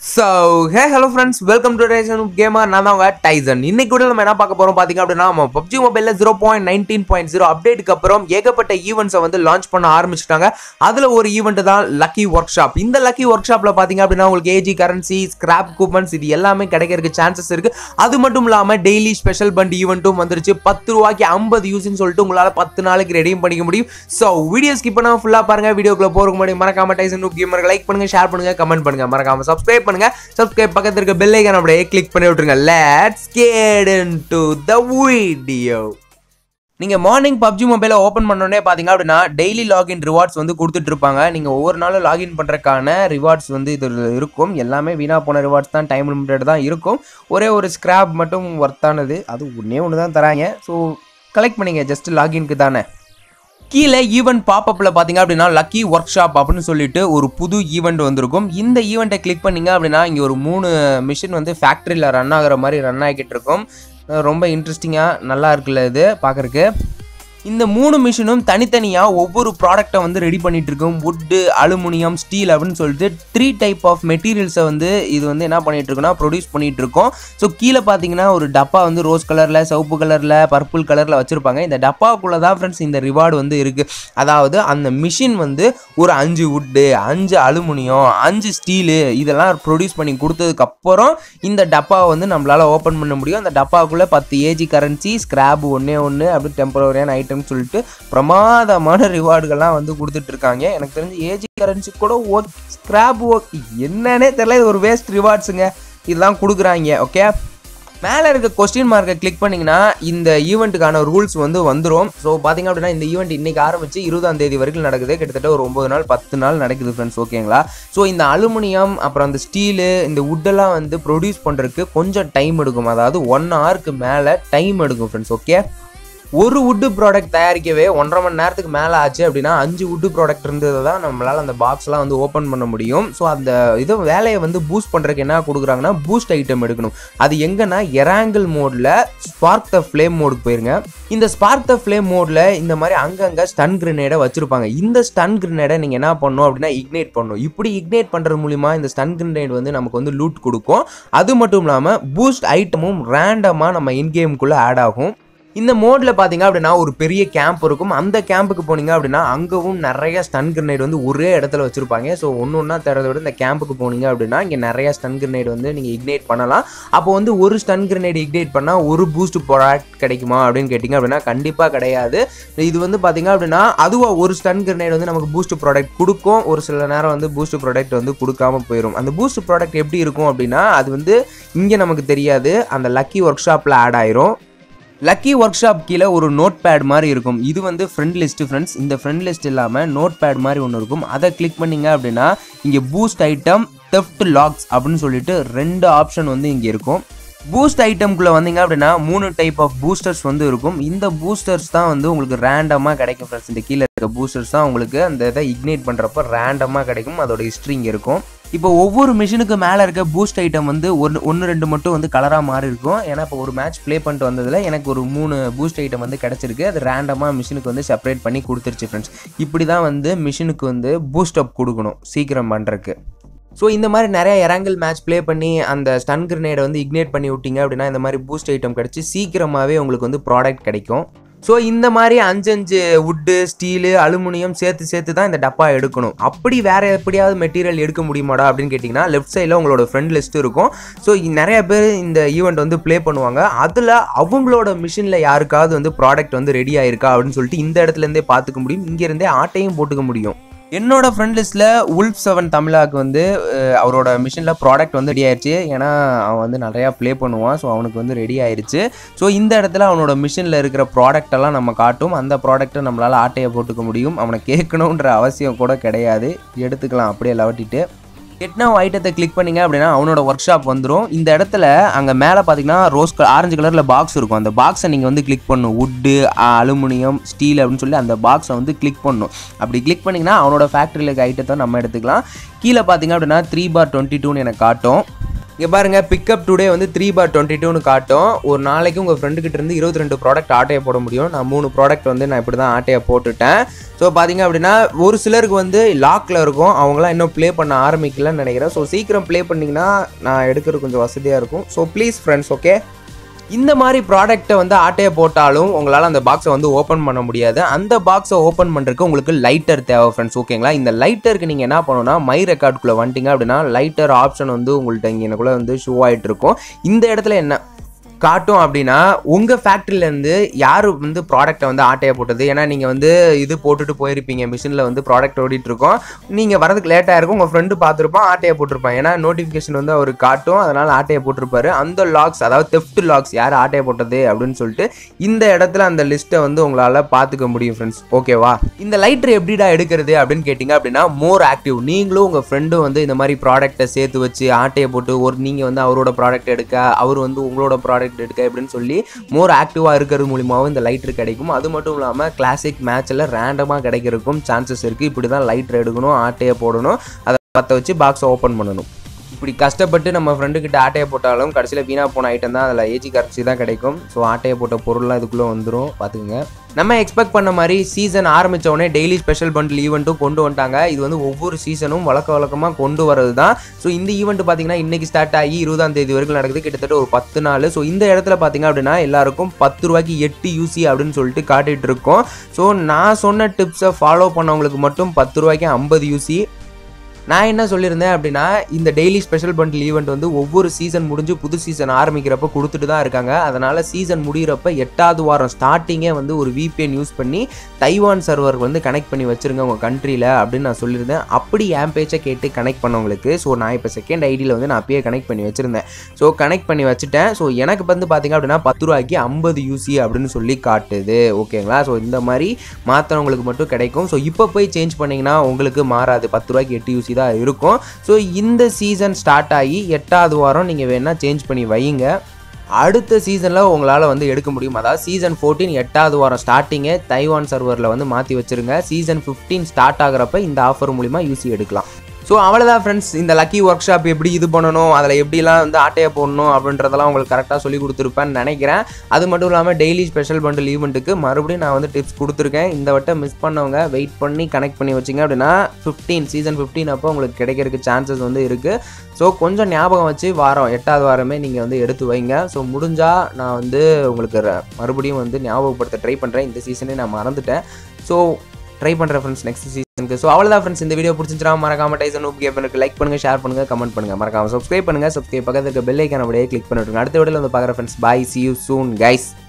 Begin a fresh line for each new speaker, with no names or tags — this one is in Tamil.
so hey hello friends welcome to ration gamer நான் தான் உங்க டைசன் இன்னைக்கு கூட நம்ம என்ன பார்க்க போறோம் பார்த்தீங்க அப்படின்னா நம்ம பப்ஜி மொபைலில் zero point nineteen point zero அப்டேட்டுக்கு அப்புறம் ஏகப்பட்ட ஈவெண்ட்ஸை வந்து லான்ச் பண்ண ஆரம்பிச்சிட்டாங்க அதில் ஒரு ஈவெண்ட் தான் லக்கி ஒர்க் ஷாப் இந்த லக்கி ஒர்க் ஷாப்பில் பார்த்தீங்க அப்படின்னா உங்களுக்கு ஏஜி கரன்சி ஸ்கிராப் கூப்பன்ஸ் இது எல்லாமே கிடைக்கிறதுக்கு சான்சஸ் இருக்கு அது மட்டும் இல்லாமல் டெய்லி ஸ்பெஷல் பண்ட் ஈவெண்ட்டும் வந்துருச்சு பத்து ரூபாய்க்கு ஐம்பது யூஸ்ன்னு சொல்லிட்டு உங்களால் பத்து நாளைக்கு ரெடியும் பண்ணிக்க முடியும் ஸோ வீடியோ ஸ்கிப் பண்ணாமல் ஃபுல்லாக பாருங்க வீடியோக்குள்ள போகிறதுக்கு முன்னாடி மறக்காம டைசன் கேமர் லைக் பண்ணுங்க ஷேர் பண்ணுங்க கமெண்ட் பண்ணுங்க மறக்காம சப்ஸ்கிரைப் பண்ணுங்க சப்ஸ்கிரைப் பக்கத்துல இருக்க பெல் ஐக்கான அப்படியே கிளிக் பண்ணி விட்டுருங்க let's get into the video நீங்கள் மார்னிங் பப்ஜி மொபைலை ஓப்பன் பண்ணோடனே பார்த்தீங்க அப்படின்னா டெய்லி லாகின் ரிவார்ட்ஸ் வந்து கொடுத்துட்டு இருப்பாங்க நீங்கள் ஒவ்வொரு நாளும் லாகின் பண்ணுறக்கான ரிவார்ட்ஸ் வந்து இது இருக்கும் எல்லாமே வீணாக போன ரிவார்ட்ஸ் தான் டைம் லிமிட்டட் தான் இருக்கும் ஒரே ஒரு ஸ்கிராப் மட்டும் ஒர்த்தானது அது ஒன்றே ஒன்று தான் தராங்க ஸோ கலெக்ட் பண்ணிங்க ஜஸ்ட் லாகின்க்கு தானே கீழே ஈவெண்ட் பாப்பப்பில் பார்த்தீங்க அப்படின்னா லக்கி ஒர்க் ஷாப் அப்படின்னு சொல்லிட்டு ஒரு புது ஈவெண்ட் வந்திருக்கும் இந்த ஈவெண்ட்டை கிளிக் பண்ணீங்க அப்படின்னா இங்கே ஒரு மூணு மிஷின் வந்து ஃபேக்ட்ரியில் ரன் ஆகுற மாதிரி ரன் ஆகிக்கிட்டு இருக்கும் அஹ் ரொம்ப இன்ட்ரெஸ்டிங்காக நல்லா இருக்குல்ல இது பார்க்குறக்கு இந்த மூணு மிஷினும் தனித்தனியாக ஒவ்வொரு ப்ராடக்ட்டை வந்து ரெடி பண்ணிட்டு இருக்கும் வுட்டு அலுமினியம் ஸ்டீல் அப்படின்னு சொல்லிட்டு த்ரீ டைப் ஆஃப் மெட்டீரியல்ஸை வந்து இது வந்து என்ன பண்ணிட்டு இருக்குன்னா ப்ரொடியூஸ் பண்ணிட்டு இருக்கோம் ஸோ கீழே பார்த்தீங்கன்னா ஒரு டப்பா வந்து ரோஸ் கலரில் சிவப்பு கலரில் பர்பிள் கலரில் வச்சுருப்பாங்க இந்த டப்பாக்குள்ளே தான் ஃப்ரெண்ட்ஸ் இந்த ரிவார்டு வந்து இருக்குது அதாவது அந்த மிஷின் வந்து ஒரு அஞ்சு வுட்டு அஞ்சு அலுமினியம் அஞ்சு ஸ்டீலு இதெல்லாம் ப்ரொடியூஸ் பண்ணி கொடுத்ததுக்கப்புறம் இந்த டப்பாவை வந்து நம்மளால் ஓப்பன் பண்ண முடியும் அந்த டப்பாவுக்குள்ளே பத்து ஏஜி கரன்சி ஸ்கிராப் ஒன்றே ஒன்று அப்படி டெம்பரவரியான ஐட்டம்னு சொல்லிட்டு பிரமாதமான ரிவார்டுகள்லாம் வந்து கொடுத்துட்டு இருக்காங்க எனக்கு தெரிஞ்சு ஏஜி கரன்சி கூட ஒர்க் ஸ்கிராப் ஒர்க் என்னன்னே தெரியல இது ஒரு வேஸ்ட் ரிவார்ட்ஸுங்க இதெல்லாம் கொடுக்குறாங்க ஓகே மேலே இருக்க கொஸ்டின் மார்க்கை கிளிக் பண்ணிங்கன்னா இந்த ஈவெண்ட்டுக்கான ரூல்ஸ் வந்து வந்துடும் ஸோ பார்த்தீங்க அப்படின்னா இந்த ஈவெண்ட் இன்னைக்கு ஆரம்பிச்சு இருபதாம் தேதி வரைக்கும் நடக்குது கிட்டத்தட்ட ஒரு ஒம்பது நாள் பத்து நாள் நடக்குது ஃப்ரெண்ட்ஸ் ஓகேங்களா ஸோ இந்த அலுமினியம் அப்புறம் அந்த ஸ்டீலு இந்த வுட்டெல்லாம் வந்து ப்ரொடியூஸ் பண்ணுறதுக்கு கொஞ்சம் டைம் எடுக்கும் அதாவது ஒன் ஹவருக்கு மேலே டைம் எடுக்கும் ஃப்ரெண்ட்ஸ் ஓகே ஒரு வுட்டு ப்ராடக்ட் தயாரிக்கவே ஒன்றரை மணி நேரத்துக்கு மேலே ஆச்சு அப்படின்னா அஞ்சு வுட்டு ப்ராடக்ட் இருந்தது தான் நம்மளால் அந்த பாக்ஸ்லாம் வந்து ஓப்பன் பண்ண முடியும் ஸோ அந்த இதை வேலையை வந்து பூஸ்ட் பண்ணுறதுக்கு என்ன கொடுக்குறாங்கன்னா பூஸ்ட் ஐட்டம் எடுக்கணும் அது எங்கன்னா எராங்கிள் மோடில் ஸ்பார்க் த ஃப்ளேம் மோடுக்கு போயிருங்க இந்த ஸ்பார்க் த ஃப்ளேம் மோடில் இந்த மாதிரி அங்கங்கே ஸ்டன் கிரினேடை வச்சுருப்பாங்க இந்த ஸ்டன் கிரினேடை நீங்கள் என்ன பண்ணணும் அப்படின்னா இக்னேட் பண்ணணும் இப்படி இக்னேட் பண்ணுறது மூலிமா இந்த ஸ்டன் கிரினேட் வந்து நமக்கு வந்து லூட் கொடுக்கும் அது மட்டும் இல்லாமல் பூஸ்ட் ஐட்டமும் ரேண்டமாக நம்ம இன்கேமுக்குள்ளே ஆட் ஆகும் இந்த மோடில் பார்த்தீங்க அப்படின்னா ஒரு பெரிய கேம்ப் இருக்கும் அந்த கேம்புக்கு போனீங்க அப்படின்னா அங்கவும் நிறைய ஸ்டன் கிரனைட் வந்து ஒரே இடத்துல வச்சுருப்பாங்க ஸோ ஒன்று ஒன்றா தரதை விட இந்த கேம்புக்கு போனீங்க அப்படின்னா இங்கே நிறைய ஸ்டன் கிரனைட் வந்து நீங்கள் இக்னேட் பண்ணலாம் அப்போ வந்து ஒரு ஸ்டன் கிரனைட் இக்னேட் பண்ணால் ஒரு பூஸ்ட் ப்ராடக்ட் கிடைக்குமா அப்படின்னு கேட்டிங்க அப்படின்னா கண்டிப்பாக கிடையாது இது வந்து பார்த்தீங்க அப்படின்னா அதுவாக ஒரு ஸ்டன் கிரனைட் வந்து நமக்கு பூஸ்ட் ப்ராடக்ட் கொடுக்கும் ஒரு சில நேரம் வந்து பூஸ்ட் ப்ராடக்ட் வந்து கொடுக்காம போயிடும் அந்த பூஸ்ட் ப்ராடக்ட் எப்படி இருக்கும் அப்படின்னா அது வந்து இங்கே நமக்கு தெரியாது அந்த லக்கி ஒர்க் ஷாப்பில் ஆட் ஆயிரும் லக்கி ஒர்க் ஷாப் கீழே ஒரு நோட் பேட் மாதிரி இருக்கும் இது வந்து ஃப்ரெண்ட் லிஸ்ட் ஃப்ரெண்ட்ஸ் இந்த ஃப்ரெண்ட் லிஸ்ட் இல்லாமல் நோட் பேட் மாதிரி ஒன்று இருக்கும் அதை கிளிக் பண்ணீங்க அப்படின்னா இங்கே பூஸ்ட் ஐட்டம் தெஃப்ட் லாக்ஸ் அப்படின்னு சொல்லிட்டு ரெண்டு ஆப்ஷன் வந்து இங்கே இருக்கும் பூஸ்ட் ஐட்டம்குள்ளே வந்தீங்க அப்படின்னா மூணு டைப் ஆஃப் பூஸ்டர்ஸ் வந்து இருக்கும் இந்த பூஸ்டர்ஸ் தான் வந்து உங்களுக்கு ரேண்டமாக கிடைக்கும் ஃப்ரெண்ட்ஸ் இந்த கீழே இருக்க பூஸ்டர்ஸ் தான் உங்களுக்கு அந்த இதை இக்னேட் பண்ணுறப்ப ரேண்டமாக கிடைக்கும் அதோட ஹிஸ்ட்ரி இங்கே இருக்கும் இப்போ ஒவ்வொரு மிஷினுக்கு மேலே இருக்க பூஸ்ட் ஐட்டம் வந்து ஒன்று ஒன்று ரெண்டு மட்டும் வந்து கலராக மாறி இருக்கும் ஏன்னா இப்போ ஒரு மேட்ச் ப்ளே பண்ணிட்டு வந்ததில் எனக்கு ஒரு மூணு பூஸ்ட் ஐட்டம் வந்து கிடச்சிருக்கு அது ரேண்டமாக மிஷினுக்கு வந்து செப்பரேட் பண்ணி கொடுத்துருச்சு ஃப்ரெண்ட்ஸ் இப்படி தான் வந்து மிஷினுக்கு வந்து பூஸ்ட் அப் கொடுக்கணும் சீக்கிரம் பண்ணுறக்கு ஸோ இந்த மாதிரி நிறைய இறங்கல் மேட்ச் ப்ளே பண்ணி அந்த ஸ்டன் கிரனேடை வந்து இக்னேட் பண்ணி விட்டீங்க அப்படின்னா இந்த மாதிரி பூஸ்ட் ஐட்டம் கிடச்சி சீக்கிரமாகவே உங்களுக்கு வந்து ப்ராடக்ட் கிடைக்கும் ஸோ இந்த மாதிரி அஞ்சு அஞ்சு வுட்டு ஸ்டீலு அலுமினியம் சேர்த்து சேர்த்து தான் இந்த டப்பா எடுக்கணும் அப்படி வேறு எப்படியாவது மெட்டீரியல் எடுக்க முடியுமாடா அப்படின்னு கேட்டிங்கன்னா லெஃப்ட் சைடில் உங்களோட ஃப்ரெண்ட் லிஸ்ட் இருக்கும் ஸோ நிறைய பேர் இந்த ஈவெண்ட் வந்து ப்ளே பண்ணுவாங்க அதில் அவங்களோட மிஷினில் யாருக்காவது வந்து ப்ராடக்ட் வந்து ரெடி ஆயிருக்கா அப்படின்னு சொல்லிட்டு இந்த இடத்துலேருந்தே பார்த்துக்க முடியும் இங்கேருந்தே ஆட்டையும் போட்டுக்க முடியும் என்னோட ஃப்ரெண்ட் லிஸ்ட்டில் உல்ஃப் செவன் தமிழாக்கு வந்து அஹ், அவரோட மிஷினில் ப்ராடக்ட் வந்து ரெடி ஆயிடுச்சு ஏன்னா அவன் வந்து நிறையா ப்ளே பண்ணுவான் ஸோ அவனுக்கு வந்து ரெடி ஆயிடுச்சு ஸோ இந்த இடத்துல அவனோட மிஷினில் இருக்கிற ப்ராடக்ட் எல்லாம் நம்ம காட்டும் அந்த ப்ராடக்ட்டை நம்மளால் ஆட்டையை போட்டுக்க முடியும் அவனை கேட்கணுன்ற அவசியம் கூட கிடையாது எடுத்துக்கலாம் அப்படியே லவட்டிட்டு எட்னா ஐட்டத்தை கிளிக் பண்ணீங்க அப்படின்னா அவனோட ஒர்க் ஷாப் வந்துடும் இந்த இடத்துல அங்கே மேலே பார்த்தீங்கன்னா ரோஸ் ஆரஞ்சு கலரில் பாக்ஸ் இருக்கும் அந்த பாக்ஸை நீங்கள் வந்து கிளிக் பண்ணணும் வுட்டு அலுமினியம் ஸ்டீல் அப்படின்னு சொல்லி அந்த பாக்ஸை வந்து கிளிக் பண்ணணும் அப்படி கிளிக் பண்ணிங்கன்னா அவனோட ஃபேக்ட்ரியில் இருக்க ஐட்டத்தை நம்ம எடுத்துக்கலாம் கீழே பார்த்தீங்க அப்படின்னா த்ரீ பார் டுவெண்ட்டி டூன்னு எனக்கு காட்டும் இங்கே பாருங்க பிக்கப் டுடே வந்து த்ரீ பார் டுவெண்ட்டி டூன்னு காட்டும் ஒரு நாளைக்கு உங்கள் ஃப்ரெண்டுக்கிட்ட இருந்து இருபத்தி ரெண்டு ப்ராடக்ட் ஆட்டையை போட முடியும் நான் மூணு ப்ராடக்ட் வந்து நான் இப்படி தான் ஆட்டையை போட்டுட்டேன் ஸோ பார்த்தீங்க அப்படின்னா ஒரு சிலருக்கு வந்து லாக்கில் இருக்கும் அவங்களாம் இன்னும் ப்ளே பண்ண ஆரம்பிக்கலன்னு நினைக்கிறேன் ஸோ சீக்கிரம் ப்ளே பண்ணிங்கன்னா நான் எடுக்கிறது கொஞ்சம் வசதியாக இருக்கும் ஸோ ப்ளீஸ் ஃப்ரெண்ட்ஸ் ஓகே இந்த மாதிரி ப்ராடக்ட்டை வந்து ஆட்டையை போட்டாலும் உங்களால் அந்த பாக்ஸை வந்து ஓப்பன் பண்ண முடியாது அந்த பாக்ஸை ஓப்பன் பண்ணுறதுக்கு உங்களுக்கு லைட்டர் தேவை ஃப்ரெண்ட்ஸ் ஓகேங்களா இந்த லைட்டருக்கு நீங்கள் என்ன பண்ணணும்னா மை ரெக்கார்டுக்குள்ளே வந்துட்டீங்க அப்படின்னா லைட்டர் ஆப்ஷன் வந்து உங்கள்கிட்ட இங்கே எனக்குள்ளே வந்து ஷோ ஆகிட்டு இருக்கும் இந்த இடத்துல என்ன காட்டும் அப்படின்னா உங்கள் ஃபேக்ட்ரிலேருந்து யார் வந்து ப்ராடக்ட்டை வந்து ஆட்டையை போட்டது ஏன்னா நீங்கள் வந்து இது போட்டுட்டு போயிருப்பீங்க மிஷினில் வந்து ப்ராடக்ட் ஓடிட்டு இருக்கோம் நீங்கள் வரதுக்கு லேட்டாக இருக்கும் உங்கள் ஃப்ரெண்டு பார்த்துருப்பான் ஆட்டையை போட்டிருப்பான் ஏன்னா நோட்டிஃபிகேஷன் வந்து அவர் காட்டும் அதனால் ஆட்டையை போட்டிருப்பாரு அந்த லாக்ஸ் அதாவது தெஃப்ட் லாக்ஸ் யார் ஆட்டையை போட்டது அப்படின்னு சொல்லிட்டு இந்த இடத்துல அந்த லிஸ்ட்டை வந்து உங்களால் பார்த்துக்க முடியும் ஃப்ரெண்ட்ஸ் ஓகேவா இந்த லைட்டர் எப்படிடா எடுக்கிறது அப்படின்னு கேட்டிங்க அப்படின்னா மோர் ஆக்டிவ் நீங்களும் உங்கள் ஃப்ரெண்டும் வந்து இந்த மாதிரி ப்ராடக்ட்டை சேர்த்து வச்சு ஆட்டையை போட்டு ஒரு நீங்கள் வந்து அவரோட ப்ராடக்ட் எடுக்க அவர் வந்து உங்களோட ப்ராடக்ட் எடுக்க அப்படின்னு சொல்லி மோர் ஆக்டிவாக இருக்கிறது மூலியமாகவும் இந்த லைட்டர் கிடைக்கும் அது மட்டும் இல்லாமல் கிளாசிக் மேட்ச்சில் ரேண்டமாக கிடைக்கிறதுக்கும் சான்சஸ் இருக்குது இப்படி தான் லைட்டர் எடுக்கணும் ஆட்டையை போடணும் அதை பற்ற வச்சு பாக்ஸை ஓப்பன் பண்ணணும் இப்படி கஷ்டப்பட்டு நம்ம ஃப்ரெண்டுக்கிட்ட ஆட்டையை போட்டாலும் கடைசியில் வீணாக போன ஐட்டம் தான் அதில் ஏஜி கரைச்சி தான் கிடைக்கும் ஸோ ஆட்டையை போட்ட பொருள்லாம் இதுக்குள்ளே வந்துடும் பார்த்துக்குங்க நம்ம எக்ஸ்பெக்ட் பண்ண மாதிரி சீசன் ஆரம்பித்த உடனே டெய்லி ஸ்பெஷல் பண்டில் ஈவெண்ட்டும் கொண்டு வந்துட்டாங்க இது வந்து ஒவ்வொரு சீசனும் வழக்க வழக்கமாக கொண்டு வரது தான் ஸோ இந்த ஈவெண்ட் பார்த்தீங்கன்னா இன்றைக்கி ஸ்டார்ட் ஆகி இருபதாம் தேதி வரைக்கும் நடக்குது கிட்டத்தட்ட ஒரு பத்து நாள் ஸோ இந்த இடத்துல பார்த்தீங்க அப்படின்னா எல்லாருக்கும் பத்து ரூபாய்க்கு எட்டு யூசி அப்படின்னு சொல்லிட்டு காட்டிகிட்டு இருக்கோம் ஸோ நான் சொன்ன டிப்ஸை ஃபாலோ பண்ணவங்களுக்கு மட்டும் பத்து ரூபாய்க்கு ஐம்பது யூசி நான் என்ன சொல்லியிருந்தேன் அப்படின்னா இந்த டெய்லி ஸ்பெஷல் பண்டில் ஈவெண்ட் வந்து ஒவ்வொரு சீசன் முடிஞ்சு புது சீசன் ஆரம்பிக்கிறப்ப கொடுத்துட்டு தான் இருக்காங்க அதனால் சீசன் முடிகிறப்ப எட்டாவது வாரம் ஸ்டார்டிங்கே வந்து ஒரு VPN யூஸ் பண்ணி தைவான் சர்வர் வந்து கனெக்ட் பண்ணி வச்சுருங்க உங்கள் கண்ட்ரியில் அப்படின்னு நான் சொல்லியிருந்தேன் அப்படி என் பேச்சை கேட்டு கனெக்ட் பண்ணவங்களுக்கு ஸோ நான் இப்போ செகண்ட் ஐடியில் வந்து நான் அப்பயே கனெக்ட் பண்ணி வச்சுருந்தேன் ஸோ கனெக்ட் பண்ணி வச்சுட்டேன் ஸோ எனக்கு வந்து பார்த்தீங்க அப்படின்னா பத்து ரூபாய்க்கு ஐம்பது யூசி அப்படின்னு சொல்லி காட்டுது ஓகேங்களா ஸோ இந்த மாதிரி மாற்றினவங்களுக்கு மட்டும் கிடைக்கும் ஸோ இப்போ போய் சேஞ்ச் பண்ணிங்கன்னா உங்களுக்கு மாறாது பத்து ரூபாய்க்கு எட்டு யூசி தான் இருக்கும் ஸோ இந்த சீசன் ஸ்டார்ட் ஆகி எட்டாவது வாரம் நீங்கள் வேணால் சேஞ்ச் பண்ணி வைங்க அடுத்த சீசனில் உங்களால் வந்து எடுக்க முடியும் அதாவது சீசன் ஃபோர்டீன் எட்டாவது வாரம் ஸ்டார்டிங்கே தைவான் சர்வரில் வந்து மாற்றி வச்சுருங்க சீசன் ஃபிஃப்டீன் ஸ்டார்ட் ஆகிறப்ப இந்த ஆஃபர் மூலிமா யூசி எடுக்கலாம் ஸோ அவ்வளோதான் ஃப்ரெண்ட்ஸ் இந்த லக்கி ஒர்க் ஷாப் எப்படி இது பண்ணணும் அதில் எப்படிலாம் வந்து ஆட்டையை போடணும் அப்படின்றதெல்லாம் உங்களுக்கு கரெக்டாக சொல்லி கொடுத்துருப்பேன்னு நினைக்கிறேன் அது மட்டும் இல்லாமல் டெய்லி ஸ்பெஷல் பண்டில் ஈவெண்ட்டுக்கு மறுபடியும் நான் வந்து டிப்ஸ் கொடுத்துருக்கேன் இந்த வட்டம் மிஸ் பண்ணவங்க வெயிட் பண்ணி கனெக்ட் பண்ணி வச்சிங்க அப்படின்னா ஃபிஃப்டீன் சீசன் ஃபிஃப்டீன் அப்போ உங்களுக்கு கிடைக்கிறதுக்கு சான்சஸ் வந்து இருக்குது ஸோ கொஞ்சம் ஞாபகம் வச்சு வாரம் எட்டாவது வாரமே நீங்கள் வந்து எடுத்து வைங்க ஸோ முடிஞ்சால் நான் வந்து உங்களுக்கு ர- மறுபடியும் வந்து ஞாபகப்படுத்த ட்ரை பண்ணுறேன் இந்த சீசனே நான் மறந்துட்டேன் ஸோ ட்ரை பண்ணுறேன் ஃப்ரெண்ட்ஸ் நெக்ஸ்ட் சீசனுக்கு ஸோ அவ்வளோதான் ஃப்ரெண்ட்ஸ் இந்த வீடியோ பிடிச்சிருந்துச்சுனா மறக்காம டைசன் ஊப் கேப்பனுக்கு லைக் பண்ணுங்கள் ஷேர் பண்ணுங்கள் கமெண்ட் பண்ணுங்கள் மறக்காம சப்ஸ்கிரைப் பண்ணுங்கள் சப்ஸ்கிரைப் பக்கத்துக்கு பெல் ஐக்கான அப்படியே கிளிக் பண்ணிவிட்டுருங்க அடுத்த வீடியோவில் வந்து பார்க்குறேன் friends bye see you soon guys